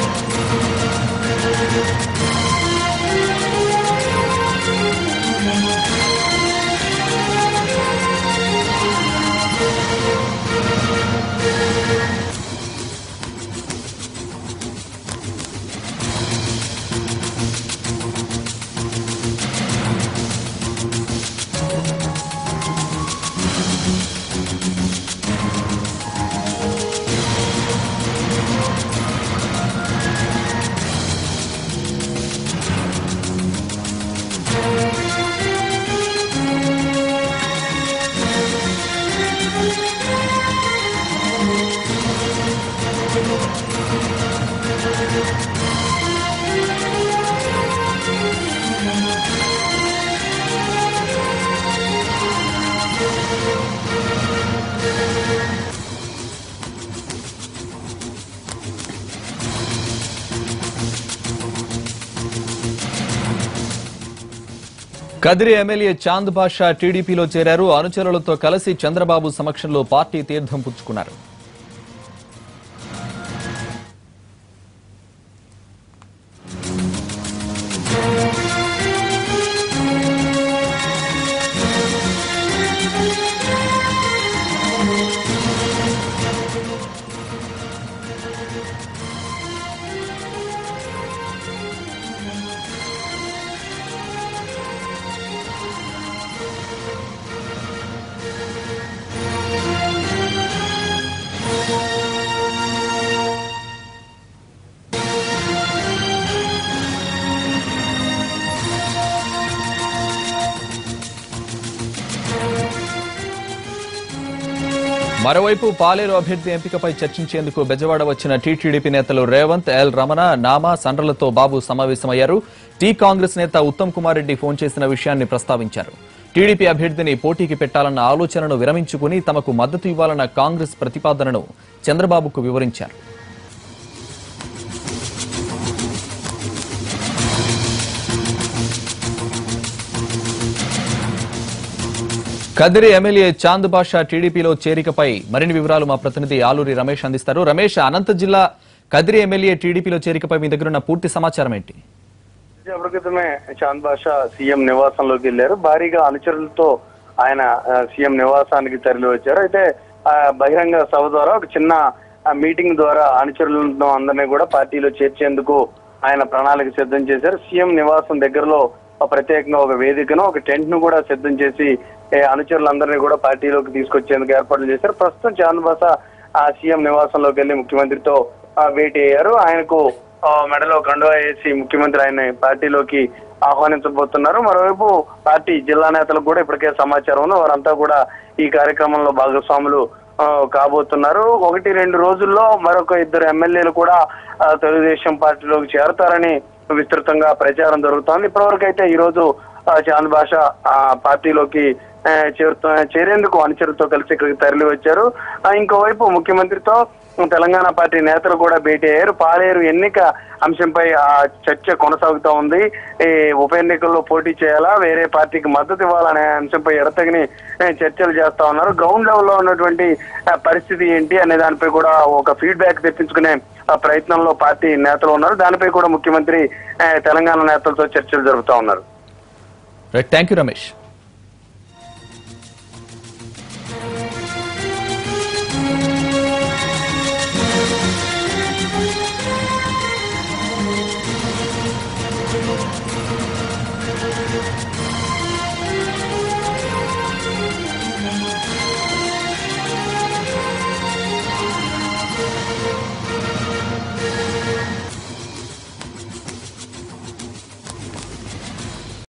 Kadiri MLA Chand బాషా టీడీపీలో చేరారు అనుచరులతో కలిసి చంద్రబాబు సమక్షంలో పార్టీ తీర్థం పుచ్చుకున్నారు మరోవైపు పాలేరు అభ్యర్థి ఎంపికపై చర్చించేందుకు బెజవాడ వచ్చిన టీటీడీపీ నేతలు రేవంత్ ఎల్ రమణ నామా సండ్రలతో బాబు సమావేశమయ్యారు టీ కాంగ్రెస్ నేత ఉత్తమ్ కుమార్ రెడ్డి ఫోన్ చేసిన విషయాన్ని ప్రస్తావించారు టీడీపీ అభ్యర్థిని పోటీకి పెట్టాలన్న ఆలోచనను విరమించుకుని తమకు మద్దతు ఇవ్వాలన్న కాంగ్రెస్ ప్రతిపాదనను చంద్రబాబుకు వివరించారు కదిరి ఎమ్మెల్యే చాంద్ బాషా టీడీపీలో చేరికపై మరిన్ని వివరాలు మా ప్రతినిధి ఆలూరి రమేష్ అందిస్తారు రమేష్ అనంత జిల్లా కదిరి ఎమ్మెల్యే టీడీపీలో చేరికపై మీ దగ్గర ఉన్న పూర్తి సమాచారం ఏంటి సేపటి క్రితమే చాంద్ బాషా సీఎం నివాసంలోకి వెళ్లారు భారీగా అనుచరులతో ఆయన ఆ, సీఎం నివాసానికి తరలి వచ్చారు అయితే ఆ, బహిరంగ సభ ద్వారా ఒక చిన్న ఆ, మీటింగ్ ద్వారా అనుచరులను అందరినీ కూడా పార్టీలో చేర్చేందుకు ఆయన ప్రణాళిక సిద్ధం చేశారు సీఎం నివాసం దగ్గరలో ఒక ప్రత్యేకంగా ఒక వేదికను ఒక టెంట్ ను కూడా సిద్ధం చేసి ఏ, అనుచరులందరినీ కూడా పార్టీలోకి తీసుకొచ్చేందుకు ఏర్పాట్లు చేశారు ప్రస్తుతం చాంద్ బాషా ఆ సీఎం నివాసంలోకి వెళ్లి ముఖ్యమంత్రితో ఆ, భేటీ అయ్యారు ఆయనకు ఆ, మెడలో కండువా వేసి ముఖ్యమంత్రి ఆయన పార్టీలోకి ఆహ్వానించబోతున్నారు మరోవైపు పార్టీ జిల్లా నేతలకు కూడా ఇప్పటికే సమాచారం ఉంది వారంతా కూడా ఈ కార్యక్రమంలో భాగస్వాములు ఆ, కాబోతున్నారు ఒకటి రెండు రోజుల్లో మరొక ఇద్దరు ఎమ్మెల్యేలు కూడా ఆ, తెలుగుదేశం పార్టీలోకి చేరతారని విస్తృతంగా ప్రచారం జరుగుతోంది ఇప్పటివరకు అయితే ఈ రోజు ఆ, చాంద్ భాష ఆ, పార్టీలోకి ఆ, చేరుతూ చేరేందుకు అనుచరులతో కలిసి ఇక్కడికి తరలి వచ్చారు ఆ, ఇంకోవైపు ముఖ్యమంత్రితో తెలంగాణ పార్టీ నేతలు కూడా భేటీ అయ్యారు పాలేరు ఎన్నిక అంశంపై ఆ చర్చ కొనసాగుతూ ఉంది ఈ ఉప ఎన్నికల్లో పోటీ చేయాలా వేరే పార్టీకి మద్దతు ఇవ్వాలనే అంశంపై ఎడతగిని ఏ, చర్చలు చేస్తా ఉన్నారు గ్రౌండ్ లెవెల్లో ఉన్నటువంటి ఆ, పరిస్థితి ఏంటి అనే దానిపై కూడా ఒక ఫీడ్బ్యాక్ తెప్పించుకునే ఆ ప్రయత్నంలో పార్టీ నేతలు ఉన్నారు దానిపై కూడా ముఖ్యమంత్రి ఏ, తెలంగాణ నేతలతో చర్చలు జరుపుతా ఉన్నారు రైట్ థ్యాంక్ యూ రమేష్